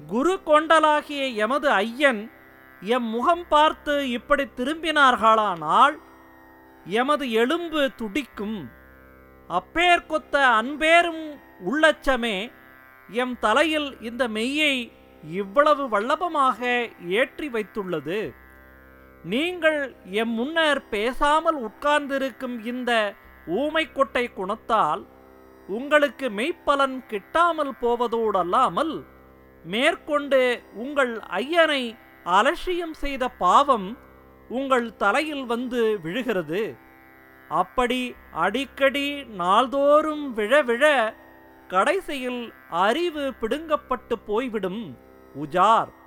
குரு கொண்டலாகிய எமது ஐயன் எம் முகம் பார்த்து இப்படி திரும்பினார்களானால் எமது எலும்பு துடிக்கும் அப்பேர் கொத்த அன்பேரும் உள்ளச்சமே எம் தலையில் இந்த மெய்யை இவ்வளவு வல்லபமாக ஏற்றி வைத்துள்ளது நீங்கள் எம் முன்னர் பேசாமல் உட்கார்ந்திருக்கும் இந்த ஊமைக்கொட்டை குணத்தால் உங்களுக்கு மெய்ப்பலன் கிட்டாமல் போவதோடல்லாமல் மேற்கொண்டு உங்கள் ஐயனை அலட்சியம் செய்த பாவம் உங்கள் தலையில் வந்து விழுகிறது அப்படி அடிக்கடி நாள்தோறும் விழ விழ கடைசியில் அறிவு பிடுங்கப்பட்டு போய்விடும் உஜார்